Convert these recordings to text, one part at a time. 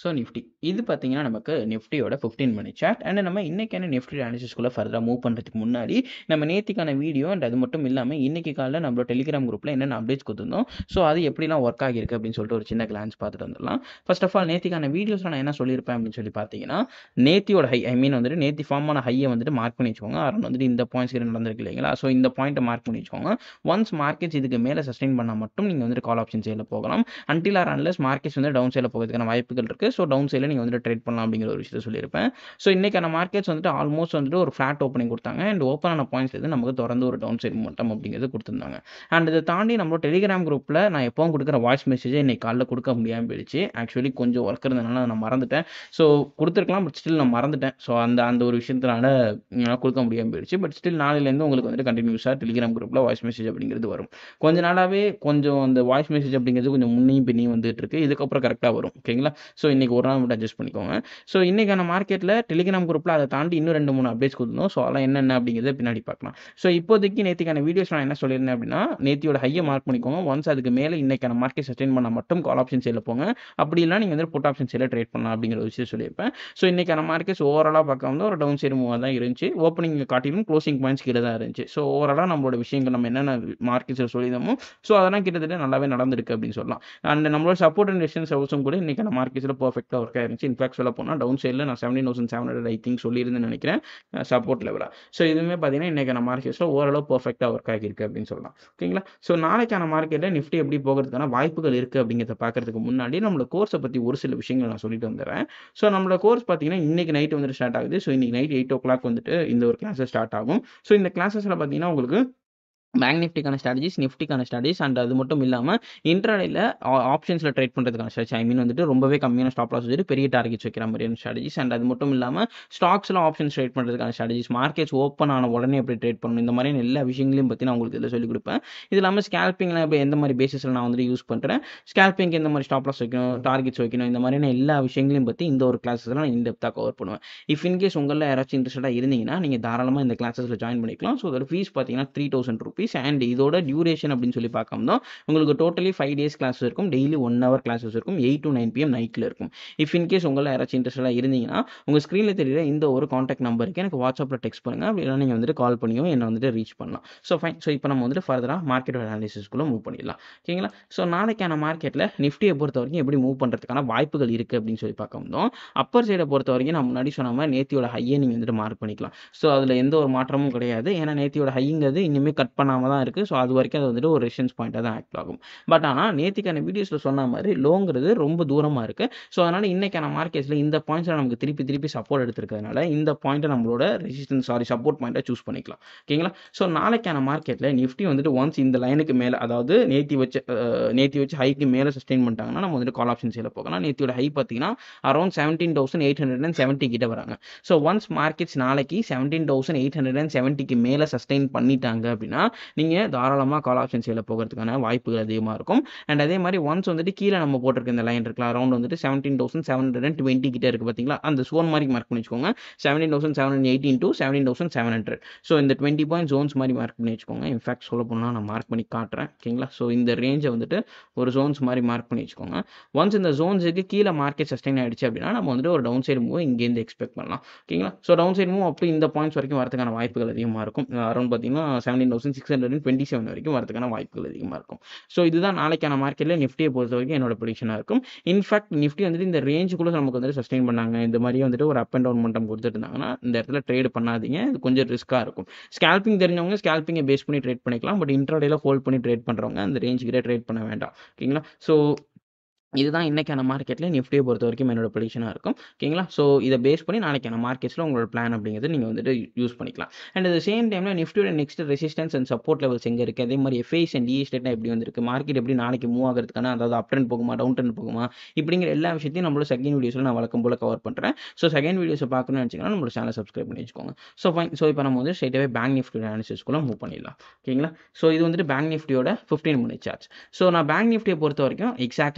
so Nifty இது பார்த்தீங்கன்னா நமக்கு நிஃப்டியோட ஃபிஃப்டீன் மணி சார்ட் அண்ட் நம்ம இன்னைக்கான நிஃப்டி அனாலிசிஸ்குள்ளே ஃபர்தராக மூவ் பண்ணுறதுக்கு முன்னாடி நம்ம நேத்திக்கான வீடியோ அண்ட் அது மட்டும் இல்லாமல் இன்னைக்கு காலைல நம்மளோட டெலிகிராம் குரூப்பில் என்னென்ன அப்டேட்ஸ் கொடுத்துருந்தோம் ஸோ அது எப்படிலாம் ஒர்க் ஆகியிருக்கு அப்படின்னு சொல்லிட்டு ஒரு சின்ன கிளான்ஸ் பார்த்துட்டு வந்துடலாம் ஃபர்ஸ்ட் ஆஃப் ஆல் நேத்திக்கான வீடியோஸில் நான் என்ன சொல்லியிருப்பேன் அப்படின்னு சொல்லி பார்த்தீங்கன்னா நேத்தியோட ஹை ஐ மீன் வந்துட்டு நேத்தி ஃபார்ம் ஆன ஹையை வந்துட்டு மார்க் பண்ணி வச்சுக்கோங்க அரௌண்ட் வந்துட்டு இந்த பாயிண்ட்ஸ் நடந்திருக்கு இல்லைங்களா ஸோ இந்த பாயிண்ட்டை மார்க் பண்ணி வச்சுக்கோங்க ஒன்ஸ் மார்க்கெட்ஸ் இதுக்கு மேலே சஸ்டெயின் பண்ணால் மட்டும் நீங்கள் வந்துட்டு கால் ஆப்ஷன் சைடில் போகலாம் அன்டில் ஆர் அன்லஸ் மார்க்கெட்ஸ் வந்து டவுன் சைடில் போகிறதுக்கான வாய்ப்புகள் இருக்குது ஸோ டவுன் சைடில் நீங்கள் வந்துட்டு ட்ரேட் பண்ணலாம் அப்படிங்கிற ஒரு விஷயத்தை சொல்லியிருப்பேன் ஸோ இன்றைக்கான மார்க்கெட்ஸ் வந்துட்டு ஆல்மோஸ்ட் வந்துட்டு ஒரு ஃப்ளாட் ஓப்பனிங் கொடுத்தாங்க அண்ட் ஓப்பன் ஆன பாயிண்ட்ஸ் எது நமக்கு தொடர்ந்து ஒரு டவுன் சைடு மட்டம் அப்படிங்கிறது கொடுத்துருந்தாங்க அண்ட் இதை தாண்டி நம்மளோட டெலிகிராம் குரூப்பில் நான் எப்பவும் கொடுக்குற வாய்ஸ் மெசேஜை இன்னைக்கு காலைல கொடுக்க முடியாமல் போயிடுச்சு ஆக்சுவலி கொஞ்சம் ஒர்க் இருந்ததுனால நான் மறந்துட்டேன் ஸோ கொடுத்துருக்கலாம் பட் ஸ்டில் நான் மறந்துட்டேன் ஸோ அந்த அந்த ஒரு விஷயத்தினால என்னால் கொடுக்க முடியாமல் போயிடுச்சு பட் ஸ்டில் நாளையிலேருந்து உங்களுக்கு வந்துட்டு கண்டினியூஸாக டெலிகிராம் குரூப்பில் வாய்ஸ் மெசேஜ் அப்படிங்கிறது வரும் கொஞ்ச நாளாகவே கொஞ்சம் அந்த வாய்ஸ் மெசேஜ் அப்படிங்கிறது கொஞ்சம் முன்னையும் பின்னையும் வந்துட்டு இருக்கு இதுக்கப்புறம் கரெக்டாக வரும் ஓகேங்களா ஸோ இன்றைக்கி ஒரு நாள் மட்டும் அட்ஜஸ்ட் பண்ணிக்கோங்க ஸோ இன்றைக்கான மார்க்கெட்டில் டெலிகிராம் குரூப்பில் அதை தாண்டி இன்னும் ரெண்டு மூணு அப்டேட்ஸ் கொடுத்தோம் ஸோ அதெல்லாம் என்னென்ன அப்படிங்கிறத பின்னாடி பார்க்கலாம் ஸோ இப்போதைக்கு நேற்றுக்கான வீடியோஸ் நான் என்ன சொல்லியிருந்தேன் அப்படின்னா நேத்தியோட ஹையை மார்க் பண்ணிக்கோங்க ஒன்ஸ் அதுக்கு மேலே இன்னைக்கான மார்க்கெட் சஸ்டெயின் பண்ணால் மட்டும் கால் ஆப்ஷன் சைடில் போங்க அப்படி இல்லை நீங்கள் வந்து புட் ஆப்ஷன் சைடில் ட்ரேட் பண்ணலாம் அப்படிங்கிற ஒரு விஷயம் சொல்லியிருப்பேன் ஸோ இன்னைக்கான மார்க்கெட்ஸ் ஓவராலாக பார்க்க வந்து ஒரு டவுன் சைடு மூவாக தான் இருந்துச்சு ஓப்பனிங் காட்டிலும் க்ளோசிங் பாயிண்ட்ஸ் கீழே தான் இருந்துச்சு ஸோ ஓவராலாக நம்மளோட விஷயங்கள் நம்ம என்னென்ன மார்க்கெட்ஸில் சொல்லியிருந்தோமோ ஸோ அதெல்லாம் கிட்டத்தட்ட நல்லாவே நடந்திருக்கு அப்படின்னு சொல்லலாம் அண்ட் நம்மளோட சப்போர்ட் அண்ட் ரெசிஸ்டன்ஸ் ஹவுஸும் கூட இன்னைக்கான மார்க்கெட்ஸில் பர்ஃபெக்டாக ஒர்க் ஆயிருந்துச்சு இன்ஃபேக்ட் சொல்ல போனால் டவுன் சைடில் நான் seventeen thousand seven hundred I think சொல்லியிருந்தேன்னு நினைக்கிறேன் சப்போர்ட் லெவலாக ஸோ இதுவுமே பார்த்தீங்கன்னா இன்னைக்கான மார்க்கெட்ஸில் ஓரளவு பர்ஃபெக்டாக ஒர்க் ஆகியிருக்கு அப்படின்னு சொல்லலாம் ஓகேங்களா ஸோ நாளைக்கான மார்க்கெட்டில் நிஃப்டி எப்படி போகிறதுக்கான வாய்ப்புகள் இருக்குது அப்படிங்கிறத பார்க்கறதுக்கு முன்னாடி நம்மளோட கோர்ஸை பற்றி ஒரு சில விஷயங்கள் நான் சொல்லிட்டு வந்துடுறேன் ஸோ நம்மளோட கோர்ஸ் பார்த்தீங்கன்னா இன்னைக்கு நைட் வந்துட்டு ஸ்டார்ட் ஆகுது ஸோ இன்னைக்கு நைட் எயிட் ஓ கிளாக் வந்துட்டு இந்த ஒரு கிளாஸஸ் ஸ்டார்ட் ஆகும் ஸோ இந்த கிளாஸஸில் பார்த்தீங்கன்னா உங்களுக்கு பேங்க் நிஃப்டிக்கான ஸ்ட்ராட்டஜிஸ் நிஃப்டிக்கான ஸ்ட்ராட்டஜிஸ் அண்ட் அது மட்டும் இல்லாமல் இன்ட்ராடேயில் ஆப்ஷன்ஸில் ட்ரேட் பண்ணுறதுக்கான ஸ்ட்ராட்டஜி ஐ மீன் வந்துட்டு ரொம்பவே கம்மியான ஸ்டாப் லாஸ் வச்சுட்டு பெரிய டார்கெட்ஸ் வைக்கிற மாதிரியான ஸ்ட்ராட்டஜிஸ் அண்ட் அது மட்டும் இல்லாமல் ஸ்டாக்ஸில் ஆப்ஷன்ஸ் ட்ரேட் பண்ணுறதுக்கான ஸ்ட்ராட்டஜிஸ் மார்க்கெட்ஸ் ஓப்பன் ஆன உடனே எப்படி ட்ரேட் பண்ணணும் இந்த மாதிரியான எல்லா விஷயங்களையும் பற்றி நான் உங்களுக்கு இதில் சொல்லிக் கொடுப்பேன் இது இல்லாமல் ஸ்கேல்பிங்லாம் இப்போ எந்த மாதிரி பேசிஸில் நான் வந்துட்டு யூஸ் பண்ணுறேன் ஸ்கேல்பிங் எந்த மாதிரி ஸ்டாப் லாஸ் வைக்கணும் டார்கெட்ஸ் வைக்கணும் இந்த மாதிரியான எல்லா விஷயங்களையும் பற்றி இந்த ஒரு கிளாஸஸில் நான் இன்டெப்த்தாக கவர் பண்ணுவேன் இஃப் இன்கேஸ் உங்களில் யாராச்சும் இன்ட்ரெஸ்டாக இருந்தீங்கன்னா நீங்கள் தாராளமாக இந்த கிளாஸஸில் ஜாயின் பண்ணிக்கலாம் ஸோ அதோட ஃபீஸ் பார்த்தீங்கன்னா த்ரீ தௌசண்ட் ருபீஸ் அண்ட் இதோட டியூரேஷன் அப்படின்னு சொல்லி பார்க்கணும் உங்களுக்கு டோட்டலி ஃபைவ் டேஸ் கிளாஸஸ் இருக்கும் டெய்லி ஒன் ஹவர் கிளாஸஸ் இருக்கும் எயிட் டு நைன் பிஎம் நைட்டில் இருக்கும் இஃப் இன்கேஸ் உங்களில் யாராச்சும் இன்ட்ரெஸ்டாக இருந்தீங்கன்னா உங்கள் ஸ்க்ரீனில் தெரியுற இந்த ஒரு காண்டாக்ட் நம்பருக்கு எனக்கு வாட்ஸ்அப்பில் டெக்ஸ்ட் பண்ணுங்கள் அப்படின்னா நீங்கள் வந்துட்டு கால் பண்ணியோ என்னை வந்துட்டு ரீச் பண்ணலாம் ஸோ ஃபைன் ஸோ இப்போ நம்ம வந்துட்டு ஃபர்தராக மார்க்கெட் அனாலிசிஸ்க்குள்ளே மூவ் பண்ணிடலாம் ஓகேங்களா ஸோ நாளைக்கான மார்க்கெட்டில் நிஃப்டியை பொறுத்த வரைக்கும் எப்படி மூவ் பண்ணுறதுக்கான வாய்ப்புகள் இருக்குது அப்படின்னு சொல்லி பார்க்க வந்தோம் அப்பர் சைடை பொறுத்த வரைக்கும் நான் முன்னாடி சொன்ன மாதிரி நேத்தியோட ஹையை நீங்கள் வந்துட்டு மார்க் பண்ணிக்கலாம் ஸோ அதில் எந்த ஒரு மாற்றமும் கிடையாது ஏன்னா நேத்தியோட ஹைங்கிறது இன்னுமே கட் பண்ணாமல் தான் இருக்குது ஸோ அது வரைக்கும் அது வந்துட்டு ஒரு ரெஷன்ஸ் பாயிண்ட்டாக தான் ஆக்ட் ஆகும் பட் ஆனால் நேத்திக்கான வீடியோஸில் சொன்ன மாதிரி லோங்கிறது ரொம்ப தூரமாக இருக்குது ஸோ அதனால் இன்றைக்கான மார்க்கெட்ஸில் இந்த பாயிண்ட்ஸில் நமக்கு திருப்பி திருப்பி சப்போர்ட் எடுத்துருக்கிறதுனால இந்த பாயிண்ட்டை நம்மளோட ரெசிஸ்டன்ஸ் சாரி சப்போர்ட் பாயிண்ட்டை சூஸ் பண்ணிக்கலாம் ஓகேங்களா ஸோ நாளைக்கான மார்க்கெட்டில் நிஃப்டி வந்துட்டு ஒன்ஸ் இந்த லைனுக்கு மேலே அதாவது நேத்தி வச்சு நேத்தி வச்சு ஹைக்கு மேலே சஸ்டெயின் பண்ணிட்டாங்கன்னா நம்ம வந்துட்டு கால் ஆப்ஷன் சைடில் போகலாம் நேத்தியோட ஹை பார்த்தீங்கன்னா around seventeen thousand eight hundred and seventy கிட்ட வராங்க ஸோ ஒன்ஸ் மார்க்கெட்ஸ் நாளைக்கு seventeen thousand eight hundred and செவன்ட்டிக்கு மேலே சஸ்டெயின் பண்ணிட்டாங்க அப்படின்னா நீங்கள் தாராளமாக கால் ஆப்ஷன் சைடில் போகிறதுக்கான வாய்ப்புகள் அதிகமாக இருக்கும் அண்ட் அதே மாதிரி ஒன்ஸ் வந்துட்டு கீழே நம்ம போட்டிருக்க இந்த லைன் இருக்கலாம் அரௌண்ட் வந்துட்டு seventeen thousand seven hundred and twenty கிட்ட இருக்குது பார்த்தீங்களா அந்த சோன் மாதிரி மார்க் பண்ணி வச்சுக்கோங்க seventeen thousand seven hundred eighteen to seventeen thousand seven hundred so இந்த டுவெண்ட்டி பாயிண்ட் ஜோன்ஸ் மாதிரி மார்க் பண்ணி வச்சுக்கோங்க இன்ஃபேக்ட் சொல்ல போனால் நான் மார்க் பண்ணி காட்டுறேன் ஓகேங்களா ஸோ இந்த ரேஞ்சை வந்துட்டு ஒரு ஜோன்ஸ் மாதிரி மார்க் பண்ணி வச்சுக்கோங்க ஒன்ஸ் இந்த ஜோன்ஸுக்கு கீழே மார்க்கெட் சஸ்டைன் ஆகிடுச்சு அப்படின்னா நம்ம வந்துட்டு ஒரு டவுன் சைடு மூவ் இங்கேருந்து எக்ஸ்பெக்ட் பண்ணலாம் ஓகேங்களா ஸோ டவுன் சைடு மூவ் அப்படி இந்த பாயிண்ட்ஸ் வரைக்கும் வரதுக்கான வாய்ப்புகள் அதிகமாக இருக்கும் அரௌண்ட் பார்த்தீங்கன்னா seventeen thousand six hundred twenty seven வரைக்கும் வரதுக்கான வாய்ப்புகள் அதிகமாக இருக்கும் ஸோ இதுதான் நாளைக்கான மார்க்கெட்டில் நிஃப்டியை பொறுத்த வரைக்கும் என்னோட ப்ரொடிக்ஷனாக இருக்கும் இன்ஃபேக்ட் நிஃப்டி வந்துட்டு இந்த ரேஞ்சுக்குள்ளே நமக்கு வந்துட்டு சஸ்டெயின் பண்ணாங்க இந்த மாதிரி வந்துட்டு ஒரு அப் அண்ட் டவுன் மட்டம் கொடுத்துட்டு இருந்தாங்கன்னா இந்த இடத்துல ட்ரேட் பண்ணாதீங்க இது கொஞ்சம் ரிஸ்க்காக இருக்கும் ஸ்கேல்பிங் தெரிஞ்சவங்க ஸ்கேல்பிங்கை பேஸ் பண்ணி ட்ரேட் பண்ணிக்கலாம் பட் இன்ட்ராடேல ஹோல்ட் பண்ணி ட்ரேட் பண்ணுறவங்க அந்த ரேஞ்சுக்கிட்டே ட்ரேட் பண்ண வேண்டாம் ஓகேங்களா ஸோ இதுதான் இன்றைக்கான மார்க்கெட்டில் நிஃப்டியை பொறுத்த வரைக்கும் என்னோட ப்ரொடிக்ஷனாக இருக்கும் ஓகேங்களா ஸோ இதை பேஸ் பண்ணி நாளைக்கான மார்க்கெட்ஸில் உங்களோட பிளான் அப்படிங்கிறது நீங்கள் வந்துட்டு யூஸ் பண்ணிக்கலாம் அண்ட் அட் சேம் டைமில் நிஃப்டியோட next resistance and support levels எங்கே இருக்குது அதே மாதிரி எஃப்ஐஸ் அண்ட் இஎஸ்டேட்னா எப்படி வந்திருக்கு மார்க்கெட் எப்படி நாளைக்கு மூவ் ஆகிறதுக்கான அதாவது அப் ட்ரெண்ட் போகுமா டவுன் ட்ரெண்ட் போகுமா இப்படிங்கிற எல்லா விஷயத்தையும் நம்மளோட செகண்ட் வீடியோஸில் நான் வழக்கம் போல் கவர் பண்ணுறேன் ஸோ செகண்ட் வீடியோஸை பார்க்கணும்னு நினச்சிங்கன்னா நம்மளோட சேனல் சப்ஸ்கிரைப் பண்ணி வச்சுக்கோங்க ஸோ ஃபைன் ஸோ இப்போ நம்ம வந்து ஸ்ட்ரைட்டாகவே பேங்க் நிஃப்டி அனாலிசிஸ்க்குள்ளே மூவ் பண்ணிடலாம் ஓகேங்களா ஸோ இது வந்துட்டு பேங்க் நிஃப்டியோட ஃபிஃப்டீன் மினிட் சார்ஜ் ஸோ நான் பேங்க் நிஃப்டியை பொறுத்த வரைக்கும் எக்ஸாக்ட்லி வந்துட்டு இந்த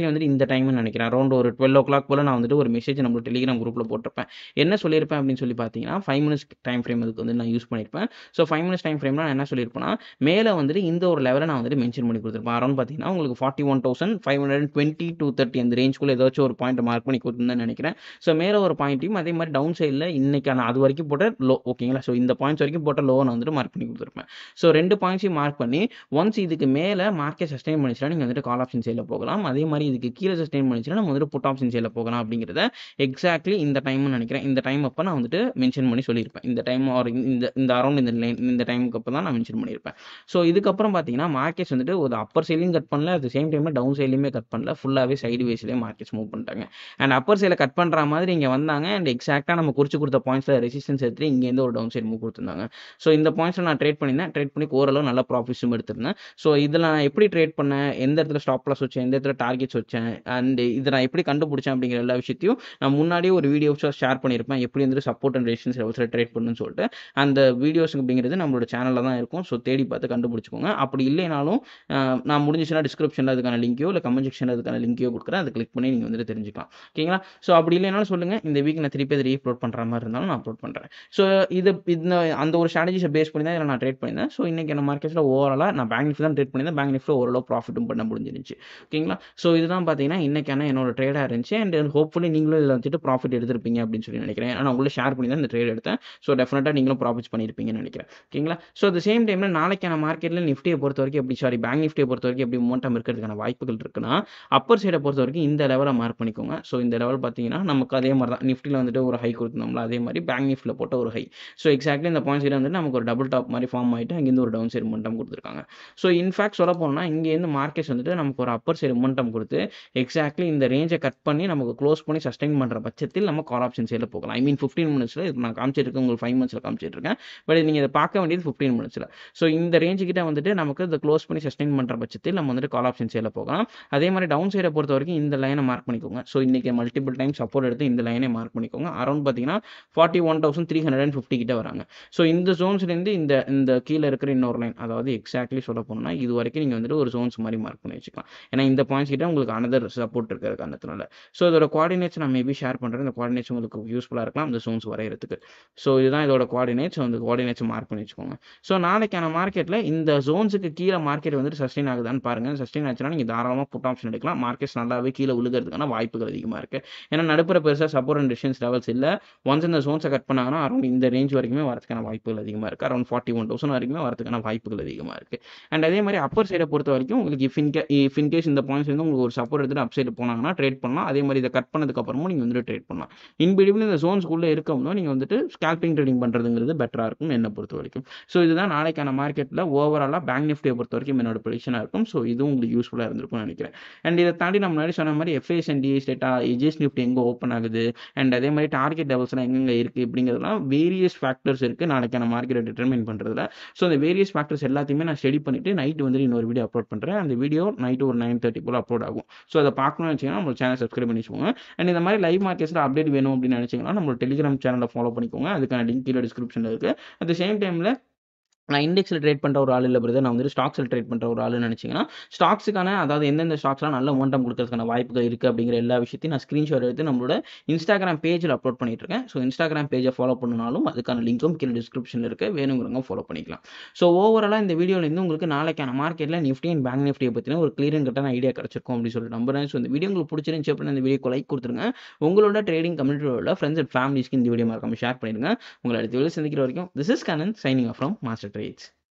இந்த டைம்னு நினைக்கிறேன் அரௌண்ட் ஒரு டுவெல் ஓ கிளாக் போல் நான் வந்துட்டு ஒரு மெசேஜ் நம்மளோட டெலிகிராம் குரூப்பில் போட்டிருப்பேன் என்ன சொல்லியிருப்பேன் அப்படின்னு சொல்லி பார்த்தீங்கன்னா ஃபைவ் மினிட்ஸ் டைம் ஃப்ரேம் அதுக்கு வந்து நான் யூஸ் பண்ணியிருப்பேன் ஸோ ஃபைவ் மினிட்ஸ் டைம் ஃப்ரேம்னா நான் என்ன சொல்லியிருப்பேன்னா மேலே வந்துட்டு இந்த ஒரு லெவலை நான் வந்துட்டு மென்ஷன் பண்ணி கொடுத்துருப்பேன் அரௌண்ட் பார்த்தீங்கன்னா உங்களுக்கு forty one thousand five hundred twenty two thirty அந்த ரேஞ்சுக்குள்ளே ஏதாச்சும் ஒரு பாயிண்ட் மார்க் பண்ணி கொடுத்துருந்தேன்னு நினைக்கிறேன் ஸோ மேலே ஒரு பாயிண்ட்டையும் அதே மாதிரி டவுன் சைடில் இன்னைக்கான அது வரைக்கும் போட்ட லோ ஓகேங்களா ஸோ இந்த பாயிண்ட்ஸ் வரைக்கும் போட்ட லோ நான் வந்துட்டு மார்க் பண்ணி கொடுத்துருப்பேன் ஸோ ரெண்டு பாயிண்ட்ஸையும் மார்க் பண்ணி ஒன்ஸ் இதுக்கு மேலே மார்க்கெட் சஸ்டெயின் பண்ணிச்சுன்னா நீங்கள் வந்துட்டு கால் ஆப்ஷன் சைடில் போகலாம் அதே மாதிரி இதுக்கு கீழே சஸ்டெயின் பண்ணிச்சுன்னா நம்ம வந்துட்டு புட் ஆப்ஷன் சைடில் போகலாம் அப்படிங்கிறத எக்ஸாக்ட்லி இந்த டைம்னு நினைக்கிறேன் இந்த டைம் அப்போ நான் வந்துட்டு மென்ஷன் பண்ணி சொல்லியிருப்பேன் இந்த டைம் ஆர் இந்த இந்த அரௌண்ட் இந்த லைன் இந்த டைமுக்கு அப்போ தான் நான் மென்ஷன் பண்ணியிருப்பேன் ஸோ இதுக்கப்புறம் பார்த்தீங்கன்னா மார்க்கெட்ஸ் வந்துட்டு ஒரு அப்பர் சைட்லையும் கட் பண்ணல அட் சேம் டைமில் டவுன் சைட்லையுமே கட் பண்ணல ஃபுல்லாகவே சைடு வேஸ்லேயே மார்க்கெட்ஸ் மூவ் பண்ணிட்டாங்க அண்ட் அப்பர் சைடில் கட் பண்ணுற மாதிரி இங்கே வந்தாங்க அண்ட் எக்ஸாக்டாக நம்ம குறிச்சு கொடுத்த பாயிண்ட்ஸில் ரெசிஸ்டன்ஸ் எடுத்து இங்கேருந்து ஒரு டவுன் சைடு மூவ் கொடுத்துருந்தாங்க ஸோ இந்த பாயிண்ட்ஸில் நான் ட்ரேட் பண்ணியிருந்தேன் ட்ரேட் பண்ணி ஓரளவு நல்ல ப்ராஃபிட்ஸும் எடுத்திருந்தேன் ஸோ இதில் நான் எப்படி ட்ரேட் பண்ணேன் எந்த இடத்துல ஸ்டாப் லாஸ் வச்சேன் எந்த இடத்துல டார்கெட்ஸ் வச்சேன் அண்ட் இதை நான் எப்படி கண்டுபிடிச்சேன் அப்படிங்கிற எல்லா விஷயத்தையும் நான் முன்னாடியே ஒரு வீடியோஸாக ஷேர் பண்ணியிருப்பேன் எப்படி வந்து சப்போர்ட் அண்ட் ரெசிஸ்டன்ஸ் லெவல்ஸில் ட்ரேட் பண்ணுன்னு சொல்லிட்டு அந்த வீடியோஸ் அப்படிங்கிறது நம்மளோட சேனலில் தான் இருக்கும் ஸோ தேடி பார்த்து கண்டுபிடிச்சிக்கோங்க அப்படி இல்லைனாலும் அஹ், நான் முடிஞ்சிச்சுன்னா டிஸ்கிரிப்ஷனில் அதுக்கான லிங்கையோ இல்லை கமெண்ட் செக்ஷனில் அதுக்கான லிங்கையோ கொடுக்குறேன் அதை கிளிக் பண்ணி நீங்கள் வந்துட்டு தெரிஞ்சுக்கலாம் ஓகேங்களா ஸோ அப்படி இல்லைனாலும் சொல்லுங்கள் இந்த வீக் நான் திருப்பி அதை ரீஅப்லோட் பண்ணுற மாதிரி இருந்தாலும் நான் அப்லோட் பண்ணுறேன் ஸோ இது இந்த அந்த ஒரு ஸ்ட்ராட்டஜிஸை பேஸ் பண்ணி தான் இதில் நான் ட்ரேட் பண்ணியிருந்தேன் ஸோ இன்றைக்கி என்ன மார்க்கெட்டில் ஓவராலாக நான் பேங்க் நிஃப்டி தான் ட்ரேட் பண்ணியிருந்தேன் பேங்க் நிஃப்டியில் ஓரளவு ப்ராஃபிட்டும் பண்ண முடிஞ்சிருந்துச்சு ஓகேங்களா ஸோ இதுதான் பார்த்தீங்கன்னா இன்றைக்கான என்னோட ட்ரேடாக இருந்துச்சு அண்ட் ஹோப்ஃபுல்லி நீங்களும் இதில் வந்துட்டு ப்ராஃபிட் எடுத்திருப்பீங்க அப்படின்னு சொல்லி நினைக்கிறேன் ஏன்னா நான் உங்களை ஷேர் பண்ணி தான் இந்த ட்ரேட் எடுத்தேன் ஸோ டெஃபினட்டாக நீங்களும் ப்ராஃபிட்ஸ் பண்ணியிருப்பீங்கன்னு நினைக்கிறேன் ஓகேங்களா ஸோ அட் சேம் டைமில் நாளைக்கான மார்க்கெட்டில் நிஃப்டியை பொறுத்த வரைக்கும் எப்படி சாரி பேங்க் நிஃப்டியை பொறுத்த வரைக்கும் எப்படி மோட்டம் இருக்கிறதுக்கான வாய்ப்புகள் இருக்குன்னா அப்பர் சைடை பொறுத்த வரைக்கும் இந்த லெவலை மார்க் பண்ணிக்கோங்க ஸோ இந்த லெவல் பார்த்தீங்கன்னா நமக்கு அதே மாதிரி தான் நிஃப்டியில் வந்துட்டு ஒரு ஹை கொடுத்துருந்தோம்ல அதே மாதிரி பேங்க் நிஃப்டியில் போட்ட ஒரு ஹை ஸோ எக்ஸாக்ட்லி இந்த பாயிண்ட் சைடு வந்துட்டு நமக்கு ஒரு டபுள் டாப் மாதிரி ஃபார்ம் ஆகிட்டு அங்கேருந்து ஒரு டவுன் சைடு மொண்டம் கொடுத்துருக்காங்க ஸோ இன்ஃபேக்ட் சொல்ல போனால் இங்கேருந்து மார்க்கெட்ஸ் வந்துட்டு நமக்கு ஒரு அப்பர் சைடு மொண்டம் கொடுத்து எக்ஸாக்ட்லி இந்த ரேஞ்சை கட் பண்ணி நமக்கு க்ளோஸ் பண்ணி சஸ்டைன் பண்ணுற பட்சத்தில் நம்ம கால் ஆப்ஷன் சைடில் போகலாம் ஐ மீன் ஃபிஃப்டீன் மினிட்ஸில் இது நான் காமிச்சிருக்கேன் உங்களுக்கு ஃபைவ் மினிட்ஸில் காமிச்சிருக்கேன் பட் நீங்கள் இதை பார்க்க வேண்டியது ஃபிஃப்டீன் மினிட்ஸில் ஸோ இந்த ரேஞ்சு கிட்ட வந்துட்டு நமக்கு இதை க்ளோஸ் பண்ணி சஸ்டைன் பண்ணுற பட்சத்தில் நம்ம வந்துட்டு கால் ஆப்ஷன் சைடில் போகலாம் அதே மாதிரி டவுன் சைடை பொறுத்த வரைக்கும் இந்த லைனை மார்க் பண்ணிக்கோங்க ஸோ இன்றைக்கி மல்டிபிள் டைம் சப்போர்ட் எடுத்து இந்த லைனை மார்க் பண்ணிக்கோங்க அரௌண்ட் பார்த்தீங்கன்னா forty one thousand three hundred and fifty கிட்ட வராங்க ஸோ இந்த ஜோன்ஸ்லேருந்து இந்த இந்த கீழே இருக்கிற இன்னொரு லைன் அதாவது எக்ஸாக்ட்லி சொல்ல போனோம்னா இது வரைக்கும் நீங்கள் வந்துட்டு ஒரு ஜோன்ஸ் மாதிரி மார்க் பண்ணி வச்சுக்கலாம் ஏன்னா இந்த பாயிண்ட்ஸ் கிட்ட உங்களுக்கு அனதர் சப்போர்ட் இருக்கிற காரணத்தினால ஸோ இதோட கோஆர்டினேட்ஸ் நான் மேபி ஷேர் பண்ணுறேன் இந்த கோஆர்டினேட்ஸ் உங்களுக்கு யூஸ்ஃபுல்லாக இருக்கலாம் இந்த ஜோன்ஸ் வரைகிறதுக்கு ஸோ இதுதான் இதோட கோஆர்டினேட்ஸ் அந்த கோஆர்டினேட்ஸ் மார்க் பண்ணி வச்சுக்கோங்க ஸோ நாளைக்கான மார்க்கெட்டில் இந்த ஜோன்ஸுக்கு கீழே மார்க்கெட் வந்துட்டு சஸ்டெயின் ஆகுதான்னு பாருங்கள் சஸ்டெயின் ஆச்சுன்னா நீங்கள் தாராளமாக புட் ஆப்ஷன் எடுக்கலாம் மார்க்கெட்ஸ் நல்லாவே கீழே விழுகிறதுக்கான வாய்ப்புகள் அதிகமாக இருக்குது ஏன்னா நடுப்புற பெருசாக சப்போர்ட் அண்ட் டிஸ்டன்ஸ் லெவல்ஸ் இல்லை ஒன்ஸ் இந்த ஜோன்ஸை கட் பண்ணாங்கன்னா அரௌண்ட் இந்த ரேஞ்ச் வரைக்குமே வரதுக்கான வாய்ப்புகள் அதிகமாக இருக்குது அரௌண்ட் ஃபார்ட்டி ஒன் தௌசண்ட் வரைக்குமே வரதுக்கான வாய்ப்புகள் அதிகமாக இருக்குது அண்ட் அதே மாதிரி அப்பர் சைடை பொறுத்த வரைக்கும் உங்களுக்கு இஃப் இன்கே இஃப் இன்கேஸ் இந்த பாயிண்ட்ஸ் வந்து உங்களுக்கு ஒரு சப்போர்ட் எடுத்துட்டு அப் சைடு போனாங்கன்னா ட்ரேட் பண்ணலாம் அதே மாதிரி இதை கட் பண்ணதுக்கப்புறமும் நீங்கள் வந்துட்டு ட்ரேட் பண்ணலாம் இன்பிடிவில் இந்த ஜோன்ஸ்குள்ளே இருக்கும்போது நீங்கள் வந்துட்டு ஸ்கேல்பிங் ட்ரேடிங் பண்ணுறதுங்கிறது பெட்டராக இருக்கும் என்னை பொறுத்த வரைக்கும் ஸோ இதுதான் நாளைக்கான மார்க்கெட்டில் ஓவராலாக பேங்க் நிஃப்டியை பொறுத்த வரைக்கும் என்னோட ப்ரொடிக்ஷனாக இருக்கும் ஸோ இதுவும் உங்களுக்கு யூஸ்ஃபுல்லாக இருந்திருக்கும்னு நினைக்கிறேன் அண்ட் இதை தாண்டி நம்ம முன்னாடி சொன்ன மாதிரி எஃப்ஐஎஸ் அண்ட் டிஎஸ் டேட்டா எஜிஎஸ் நிஃப்டி எங்கே ஓப்பன் ஆகுது அண்ட் அதே மாதிரி டார்கெட் லெவல்ஸ்லாம் எங்கெங்கே இருக்குது அப்படிங்கிறதுலாம் வேரியஸ் ஃபேக்டர்ஸ் இருக்குது நாளைக்கான மார்க்கெட்டை டிட்டர்மின் பண்ணுறதுல ஸோ அந்த வேரியஸ் ஃபேக்டர்ஸ் எல்லாத்தையுமே நான் ஸ்டடி பண்ணிவிட்டு நைட் வந்துட்டு இன்னொரு வீடியோ அப்லோட் பண்ணுறேன் அந்த வீடியோ நைட்டு ஒரு நைன் தேர்ட்டி போல் அப்லோட் ஆகும் ஸோ அதை பார்க்கணும்னு வச்சிங்கன்னா நம்ம சேனல் சப்ஸ்கிரைப் பண்ணி வச்சுக்கோங்க அண்ட் இந்த மாதிரி லைவ் மார்க்கெட்ஸில் அப்டேட் வேணும் அப்படின்னு நினச்சிங்கன்னா நம்ம டெலிகிராம் சேனலை ஃபாலோ பண்ணிக்கோங்க அதுக்கான லிங்க் கீழே டிஸ்கிரிப்ஷனில் இருக்குது அட் த சேம் டைமில் நான் இண்டெக்ஸில் ட்ரேட் பண்ணுற ஒரு ஆள் இல்லை பிரதர் நான் வந்துட்டு ஸ்டாக்ஸில் ட்ரேட் பண்ணுற ஒரு ஆளுன்னு நினச்சிங்கன்னா ஸ்டாக்ஸுக்கான அதாவது எந்தெந்த ஸ்டாக்ஸ்லாம் நல்ல மோண்டம் கொடுக்கறதுக்கான வாய்ப்புகள் இருக்குது அப்படிங்கிற எல்லா விஷயத்தையும் நான் ஸ்க்ரீன்ஷாட் எடுத்து நம்மளோட இன்ஸ்டாகிராம் பேஜில் அப்லோட் பண்ணிட்டு இருக்கேன் ஸோ இன்ஸ்டாகிராம் பேஜை ஃபாலோ பண்ணனாலும் அதுக்கான லிங்க்கும் கீழே டிஸ்கிரிப்ஷனில் இருக்குது வேணுங்கிறவங்க ஃபாலோ பண்ணிக்கலாம் ஸோ ஓவராலாக இந்த வீடியோலேருந்து உங்களுக்கு நாளைக்கான மார்க்கெட்டில் நிஃப்டி அண்ட் பேங்க் நிஃப்டியை பற்றின ஒரு கிளியர் அண்ட் கட்டான ஐடியா கிடச்சிருக்கும் அப்படின்னு சொல்லிட்டு நம்புறேன் ஸோ இந்த வீடியோ உங்களுக்கு பிடிச்சிருந்துச்சு அப்படின்னா இந்த வீடியோக்கு லைக் கொடுத்துருங்க உங்களோட ட்ரேடிங் கம்யூனிட்டியோட ஃப்ரெண்ட்ஸ் அண்ட் ஃபேமிலிஸ்க்கு இந்த வீடியோ மறக்காம ஷேர் பண்ணிடுங்க உங்களை அடுத்த வீடியோ சந்திக்கிற வரைக்கும் this is Kanan signing off from Master trades